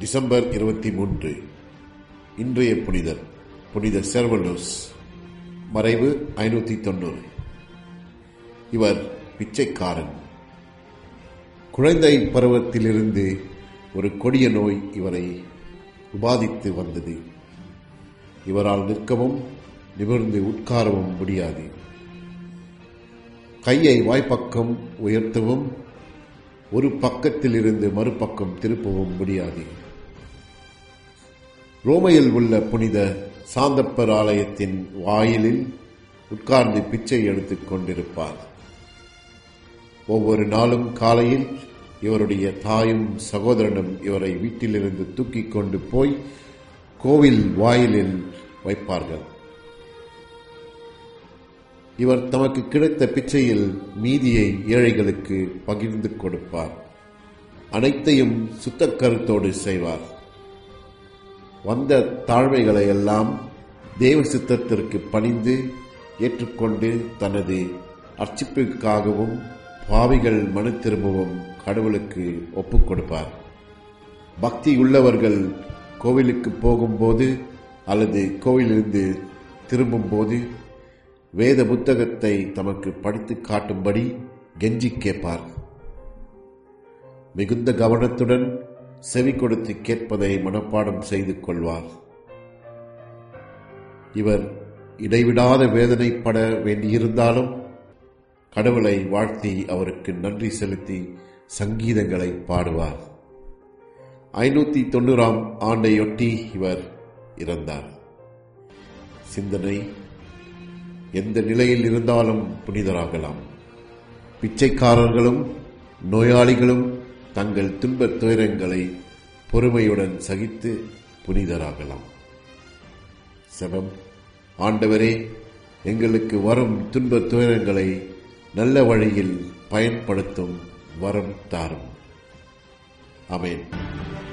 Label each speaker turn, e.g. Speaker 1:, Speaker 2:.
Speaker 1: December இருபத்தி மூன்று இன்றைய புனிதர் புனித செர்வலோஸ் மறைவு ஐநூத்தி தொண்ணூறு இவர் பிச்சைக்காரன் குழந்தை பருவத்திலிருந்து ஒரு கொடிய நோய் இவரை உபாதித்து வந்தது இவரால் நிற்கவும் நிமிர்ந்து உட்காரவும் முடியாது கையை வாய்ப்பக்கம் உயர்த்தவும் ஒரு பக்கத்திலிருந்து மறுபக்கம் திருப்பவும் முடியாது ரோமையில் உள்ள புனித சாந்தப்பர் ஆலயத்தின் வாயிலில் உட்கார்ந்து பிச்சை எடுத்துக் கொண்டிருப்பார் ஒவ்வொரு நாளும் காலையில் இவருடைய தாயும் சகோதரனும் இவரை வீட்டிலிருந்து தூக்கிக் கொண்டு போய் கோவில் வாயிலில் வைப்பார்கள் இவர் தமக்கு கிடைத்த பிச்சையில் மீதியை ஏழைகளுக்கு பகிர்ந்து கொடுப்பார் அனைத்தையும் சுத்த கருத்தோடு செய்வார் வந்த தாழ்மைகளை எல்லாம் தேவ சித்தத்திற்கு பணிந்து ஏற்றுக்கொண்டு தனது அர்ச்சிப்பிற்காகவும் பாவிகள் மனு திரும்பவும் கடவுளுக்கு ஒப்புக் கொடுப்பார் பக்தி உள்ளவர்கள் கோவிலுக்கு போகும்போது அல்லது கோவிலிருந்து திரும்பும்போது வேத புத்தகத்தை தமக்கு படித்து காட்டும்படி கெஞ்சி கேட்பார் மிகுந்த கவனத்துடன் செவி கொடுத்து கேட்பதை மனப்பாடம் செய்து கொள்வார் இவர் இடைவிடாத வேதனைப்பட வேண்டியிருந்தாலும் கடவுளை வாழ்த்தி அவருக்கு நன்றி செலுத்தி சங்கீதங்களை பாடுவார் ஐநூத்தி தொண்ணூறாம் ஆண்டையொட்டி இவர் இறந்தார் சிந்தனை எந்த நிலையில் இருந்தாலும் புனிதராகலாம் பிச்சைக்காரர்களும் நோயாளிகளும் தங்கள் துன்பத் துயரங்களை பொறுமையுடன் சகித்து புனிதராகலாம் செபம் ஆண்டவரே எங்களுக்கு வரும் துன்பத் துயரங்களை நல்ல வழியில் பயன்படுத்தும் வரம் தாரும் அமேன்